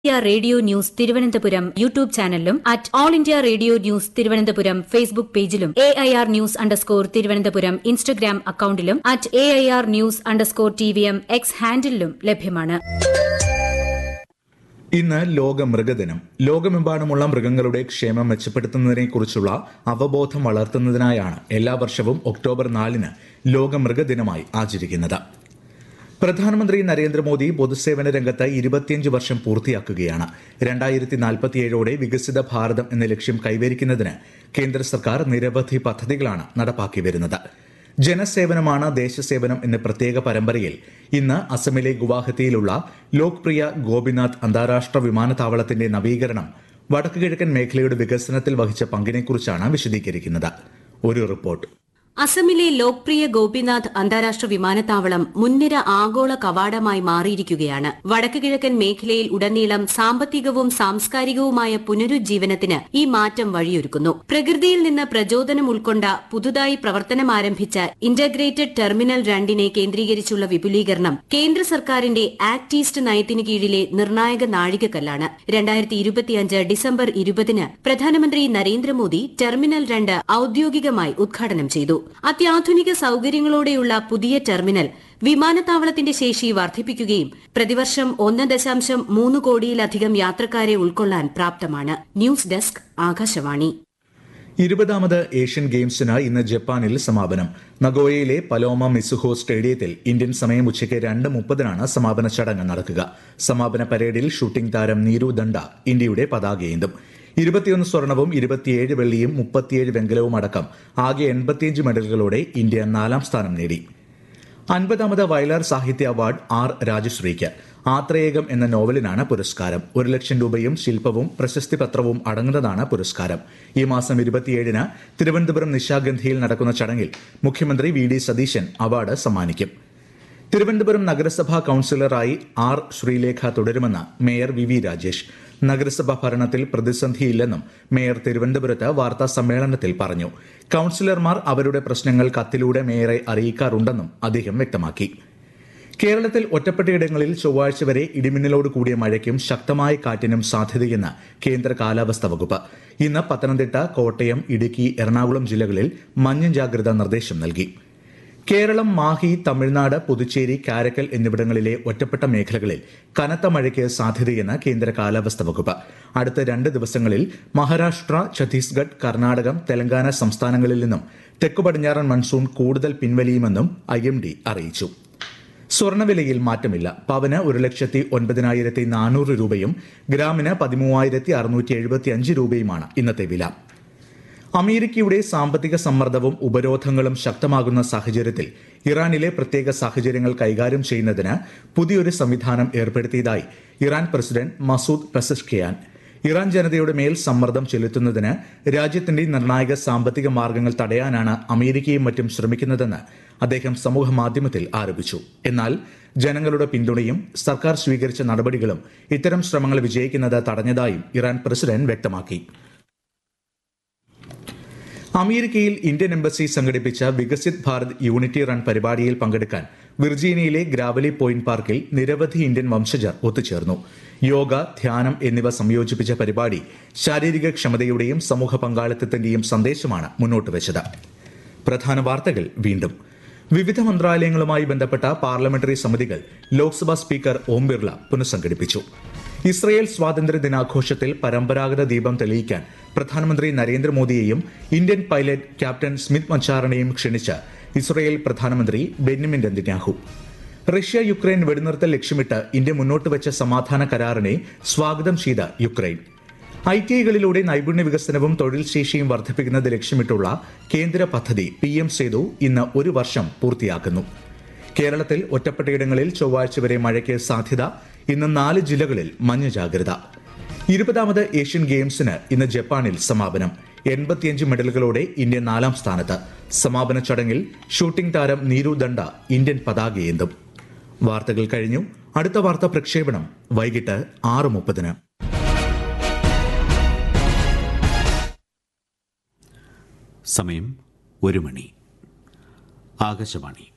India radio news Thiruvananthapuram YouTube ചാനലിലും at all India radio news Thiruvananthapuram Facebook പേജിലും A I R news underscore Thiruvananthapuram Instagram അക്കൌണ്ടിലും at A I R news underscore T V M X ഹാൻഡിലും ലഭ്യമാണ് ഇന്ന് ലോക മൃഗദിനം ലോകമെമ്പാടുമുള്ള മൃഗങ്ങളുടെ ക്ഷേമം മെച്ചപ്പെടുത്തുന്നതിനെക്കുറിച്ചുള്ള അവബോധം വളർത്തുന്നതിനായാണ് എല്ലാ വർഷവും ഒക്ടോബർ നാലിന് ലോക മൃഗദിനമായി ആചരിക്കുന്നത് പ്രധാനമന്ത്രി നരേന്ദ്രമോദി പൊതുസേവന രംഗത്ത് ഇരുപത്തിയഞ്ച് വർഷം പൂർത്തിയാക്കുകയാണ് രണ്ടായിരത്തി നാൽപ്പത്തിയേഴോടെ വികസിത ഭാരതം എന്ന ലക്ഷ്യം കൈവരിക്കുന്നതിന് കേന്ദ്ര സർക്കാർ നിരവധി പദ്ധതികളാണ് നടപ്പാക്കി വരുന്നത് ജനസേവനമാണ് ദേശസേവനം എന്ന പ്രത്യേക പരമ്പരയിൽ ഇന്ന് അസമിലെ ഗുവാഹത്തിയിലുള്ള ലോക്പ്രിയ ഗോപിനാഥ് അന്താരാഷ്ട്ര വിമാനത്താവളത്തിന്റെ നവീകരണം വടക്കുകിഴക്കൻ മേഖലയുടെ വികസനത്തിൽ വഹിച്ച പങ്കിനെക്കുറിച്ചാണ് വിശദീകരിക്കുന്നത് ഒരു റിപ്പോർട്ട് അസമിലെ ലോക്പ്രിയ ഗോപിനാഥ് അന്താരാഷ്ട്ര വിമാനത്താവളം മുൻനിര ആഗോള കവാടമായി മാറിയിരിക്കുകയാണ് വടക്ക് കിഴക്കൻ മേഖലയിൽ ഉടനീളം സാമ്പത്തികവും സാംസ്കാരികവുമായ പുനരുജ്ജീവനത്തിന് ഈ മാറ്റം വഴിയൊരുക്കുന്നു പ്രകൃതിയിൽ നിന്ന് പ്രചോദനം ഉൾക്കൊണ്ട പുതുതായി പ്രവർത്തനം ആരംഭിച്ച ഇന്റഗ്രേറ്റഡ് ടെർമിനൽ രണ്ടിനെ കേന്ദ്രീകരിച്ചുള്ള വിപുലീകരണം കേന്ദ്ര സർക്കാരിന്റെ ആക്ട് ഈസ്റ്റ് നയത്തിന് കീഴിലെ നിർണായക നാഴികക്കല്ലാണ് രണ്ടായിരത്തി ഇരുപത്തിയഞ്ച് ഡിസംബർ ഇരുപതിന് പ്രധാനമന്ത്രി നരേന്ദ്രമോദി ടെർമിനൽ രണ്ട് ഔദ്യോഗികമായി ഉദ്ഘാടനം ചെയ്തു അത്യാധുനിക സൌകര്യങ്ങളോടെയുള്ള പുതിയ ടെർമിനൽ വിമാനത്താവളത്തിന്റെ ശേഷി വർദ്ധിപ്പിക്കുകയും പ്രതിവർഷം ഒന്ന് ദശാംശം മൂന്ന് കോടിയിലധികം യാത്രക്കാരെ ഉൾക്കൊള്ളാൻ പ്രാപ്തമാണ് ന്യൂസ് ഡെസ്ക് ആകാശവാണി ഇരുപതാമത് ഏഷ്യൻ ഗെയിംസിന് ഇന്ന് ജപ്പാനിൽ സമാപനം നഗോയയിലെ പലോമ മിസുഹോ സ്റ്റേഡിയത്തിൽ ഇന്ത്യൻ സമയം ഉച്ചയ്ക്ക് രണ്ട് മുപ്പതിനാണ് സമാപന ചടങ്ങ് നടക്കുക സമാപന പരേഡിൽ ഷൂട്ടിംഗ് താരം നീരു ദണ്ഡ ഇന്ത്യയുടെ പതാകയേന്തും ഇരുപത്തിയൊന്ന് സ്വർണവും ഇരുപത്തിയേഴ് വെള്ളിയും മുപ്പത്തിയേഴ് വെങ്കലവും അടക്കം ആകെ എൺപത്തിയഞ്ച് മെഡലുകളോടെ ഇന്ത്യ നാലാം സ്ഥാനം നേടി അൻപതാമത് വയലാർ സാഹിത്യ അവാർഡ് ആർ രാജശ്രീക്ക് ആത്രേയകം എന്ന നോവലിനാണ് പുരസ്കാരം ഒരു ലക്ഷം രൂപയും ശില്പവും പ്രശസ്തി പത്രവും അടങ്ങുന്നതാണ് പുരസ്കാരം ഈ മാസം ഇരുപത്തിയേഴിന് തിരുവനന്തപുരം നിശാഗന്ധിയിൽ നടക്കുന്ന ചടങ്ങിൽ മുഖ്യമന്ത്രി വി ഡി സതീശൻ അവാർഡ് സമ്മാനിക്കും തിരുവനന്തപുരം നഗരസഭാ കൌൺസിലറായി ആർ ശ്രീലേഖ തുടരുമെന്ന് മേയർ വി വി രാജേഷ് നഗരസഭാ ഭരണത്തിൽ പ്രതിസന്ധിയില്ലെന്നും മേയർ തിരുവനന്തപുരത്ത് വാർത്താ സമ്മേളനത്തിൽ പറഞ്ഞു കൌൺസിലർമാർ അവരുടെ പ്രശ്നങ്ങൾ കത്തിലൂടെ മേയറെ അറിയിക്കാറുണ്ടെന്നും അദ്ദേഹം വ്യക്തമാക്കി കേരളത്തിൽ ഒറ്റപ്പെട്ടയിടങ്ങളിൽ ചൊവ്വാഴ്ച വരെ ഇടിമിന്നലോട് കൂടിയ മഴയ്ക്കും ശക്തമായ കാറ്റിനും സാധ്യതയെന്ന് കേന്ദ്ര കാലാവസ്ഥാ വകുപ്പ് ഇന്ന് പത്തനംതിട്ട കോട്ടയം ഇടുക്കി എറണാകുളം ജില്ലകളിൽ മഞ്ഞ ജാഗ്രതാ നിർദ്ദേശം നൽകി കേരളം മാഹി തമിഴ്നാട് പുതുച്ചേരി കാരക്കൽ എന്നിവിടങ്ങളിലെ ഒറ്റപ്പെട്ട മേഖലകളിൽ കനത്ത മഴയ്ക്ക് സാധ്യതയെന്ന് കേന്ദ്ര കാലാവസ്ഥാ വകുപ്പ് അടുത്ത രണ്ട് ദിവസങ്ങളിൽ മഹാരാഷ്ട്ര ഛത്തീസ്ഗഡ് കർണാടകം തെലങ്കാന സംസ്ഥാനങ്ങളിൽ നിന്നും തെക്കു പടിഞ്ഞാറൻ മൺസൂൺ കൂടുതൽ പിൻവലിയുമെന്നും ഐ എം ഡി അറിയിച്ചു സ്വർണ്ണവിലയിൽ മാറ്റമില്ല പവന് ഒരു ലക്ഷത്തി ഒൻപതിനായിരത്തി നാനൂറ് രൂപയും ഗ്രാമിന് പതിമൂവായിരത്തി അറുന്നൂറ്റി എഴുപത്തി അഞ്ച് രൂപയുമാണ് ഇന്നത്തെ വില അമേരിക്കയുടെ സാമ്പത്തിക സമ്മർദ്ദവും ഉപരോധങ്ങളും ശക്തമാകുന്ന സാഹചര്യത്തിൽ ഇറാനിലെ പ്രത്യേക സാഹചര്യങ്ങൾ കൈകാര്യം ചെയ്യുന്നതിന് പുതിയൊരു സംവിധാനം ഏർപ്പെടുത്തിയതായി Iran president Masoud Pezeshkian Iran ജനതയുടെ മേൽ സമ്മർദ്ദം ചെലുത്തുന്നതിന് രാജ്യത്തിന്റെ നിർണായക സാമ്പത്തിക മാർഗങ്ങൾ തടയാനാണ് അമേരിക്കയും മറ്റും ശ്രമിക്കുന്നതെന്ന് അദ്ദേഹം സമൂഹ മാധ്യമത്തിൽ ആരോപിച്ചു എന്നാൽ ജനങ്ങളുടെ പിന്തുണയും സർക്കാർ സ്വീകരിച്ച നടപടികളും ഇത്തരം ശ്രമങ്ങൾ വിജയിക്കുന്നത് തടഞ്ഞതായും ഇറാൻ പ്രസിഡന്റ് വ്യക്തമാക്കി അമേരിക്കയിൽ ഇന്ത്യൻ എംബസി സംഘടിപ്പിച്ച വികസിത് ഭാരത് യൂണിറ്റി റൺ പരിപാടിയിൽ പങ്കെടുക്കാൻ വിർജീനിയയിലെ ഗ്രാവലി പോയിന്റ് പാർക്കിൽ നിരവധി ഇന്ത്യൻ വംശജർ ഒത്തുചേർന്നു യോഗ ധ്യാനം എന്നിവ സംയോജിപ്പിച്ച പരിപാടി ശാരീരിക ക്ഷമതയുടെയും സമൂഹ പങ്കാളിത്തത്തിന്റെയും സന്ദേശമാണ് മുന്നോട്ട് വെച്ചത് പ്രധാന വാർത്തകൾ വീണ്ടും വിവിധ മന്ത്രാലയങ്ങളുമായി ബന്ധപ്പെട്ട പാർലമെന്ററി സമിതികൾ ലോക്സഭാ സ്പീക്കർ ഓം ബിർള പുനഃസംഘടിപ്പിച്ചു ഇസ്രയേൽ സ്വാതന്ത്ര്യ ദിനാഘോഷത്തിൽ പരമ്പരാഗത ദീപം തെളിയിക്കാൻ പ്രധാനമന്ത്രി നരേന്ദ്രമോദിയെയും ഇന്ത്യൻ പൈലറ്റ് ക്യാപ്റ്റൻ സ്മിത്ത് മച്ചാറിനെയും ക്ഷണിച്ച് ഇസ്രയേൽ പ്രധാനമന്ത്രി ബെന്യമിൻ നെതന്യാഹു റഷ്യ യുക്രൈൻ വെടിനിർത്തൽ ലക്ഷ്യമിട്ട് ഇന്ത്യ മുന്നോട്ട് വെച്ച സമാധാന കരാറിനെ സ്വാഗതം ചെയ്ത യുക്രൈൻ ഐ ടി ഐകളിലൂടെ നൈപുണ്യ വികസനവും തൊഴിൽ ശേഷിയും വർദ്ധിപ്പിക്കുന്നത് ലക്ഷ്യമിട്ടുള്ള കേന്ദ്ര പദ്ധതി പി എം സേതു ഇന്ന് ഒരു വർഷം പൂർത്തിയാക്കുന്നു കേരളത്തിൽ ഒറ്റപ്പെട്ടയിടങ്ങളിൽ ചൊവ്വാഴ്ച വരെ മഴയ്ക്ക് സാധ്യത ഇന്ന് നാല് ജില്ലകളിൽ മഞ്ഞ ജാഗ്രത ഇരുപതാമത് ഏഷ്യൻ ഗെയിംസിന് ഇന്ന് ജപ്പാനിൽ സമാപനം എൺപത്തിയഞ്ച് മെഡലുകളോടെ ഇന്ത്യ നാലാം സ്ഥാനത്ത് സമാപന ചടങ്ങിൽ ഷൂട്ടിംഗ് താരം നീരു ദണ്ഡ ഇന്ത്യൻ പതാകയേന്തും വാർത്തകൾ കഴിഞ്ഞു അടുത്ത വാർത്താ പ്രക്ഷേപണം വൈകിട്ട് ആറ് മുപ്പതിന് സമയം ഒരു മണി ആകാശവാണി